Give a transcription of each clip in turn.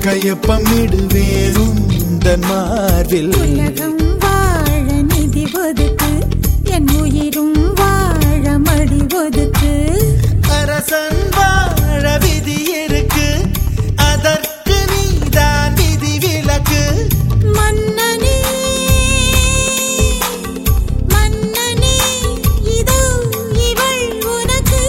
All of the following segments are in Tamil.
கையொப்பமிடுவேன் உந்தன் மார்பில் உலகம் வாழ நிதி ஒதுக்கு என் உயிரும் வாழ மடி ஒதுக்கு அரசன் வாழ விதி இருக்கு அதற்கு நீதான் விதி விலக்கு மன்னனே மன்னனே இதோ இவள் உனக்கு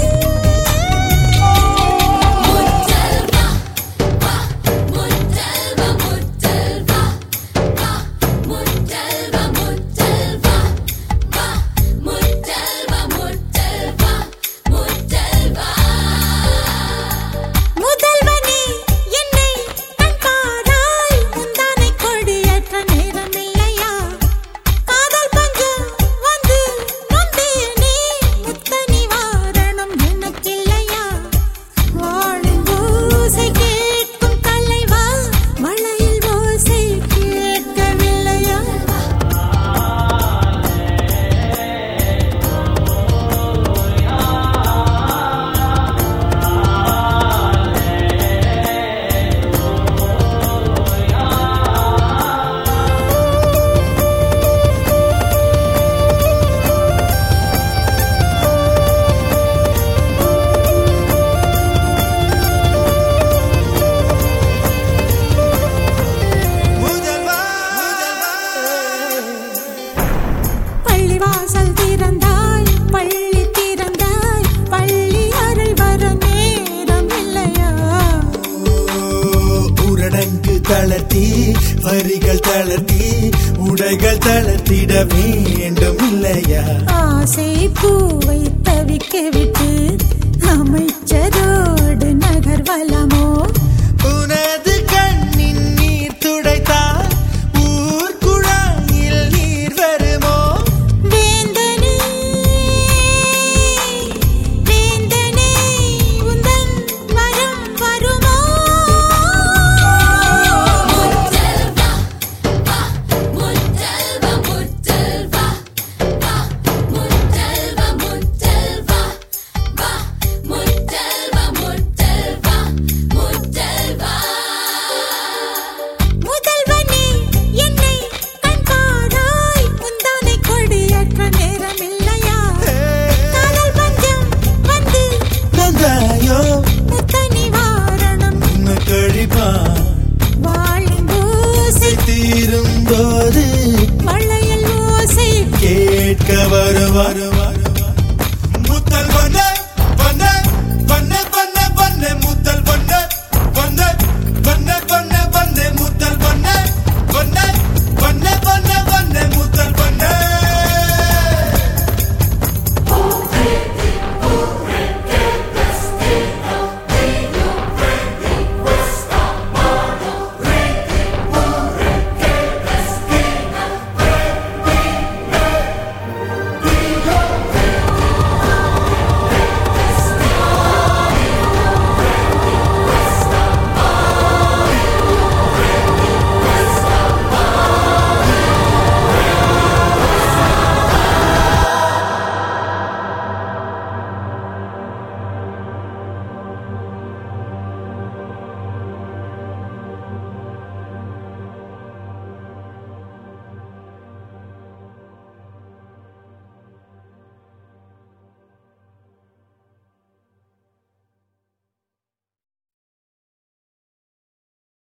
முத்தல்வா வா முத்தல்வா முத்தல்வா வா முத்தல்வா முத்தல்வா வா முத்தல்வா முத்தல்வா முத்தல்வா முதல்வனே என்னை கண்பாராய் முந்தானை கொடியேற்ற நேரமில்லையா காதல் பஞ்சம் வந்து நொந்தேனே முத்த நிவாரணம் எனக்கில்லையா வாழும் ஓசை கேட்கும் தலைவா மழையில் ஓசை கேட்கவில்லையா முதல்வா பள்ளிவாசல் திறந்தாய் பள்ளி திறந்தாய் பள்ளி அருள் வர நேரம் இல்லையா ஊரடங்கு தளர்த்தி வரிகள் தளர்த்தி உடைகள் தளர்த்திட வேண்டும் இல்லையா ஆசை பூவை தவிக்க விட்டு அமைச்சரோடு நகர்வலமோ உனது கண்ணின் நீர் துடைத்தால் ஊர் குழாயில் நீர் வருமோ வேந்தனே வேந்தனே உந்தன் வரம் வருமோ முத்தல்வா வா முத்தல்வா முத்தல்வா வா முத்தல்வா முத்தல்வா வா முத்தல்வா முத்தல்வா முத்தல்வா முதல்வனே என்னை கண்பாராய் முந்தானை கொடியேற்ற நேரமில்லையா காதல் பஞ்சம் வந்து நந்தாயோ முத்த நிவாரணம் உன்னை கழிப்பா வாழும் ஓசை தீரும் போது மழையில் ஓசை கேட்க வருவார்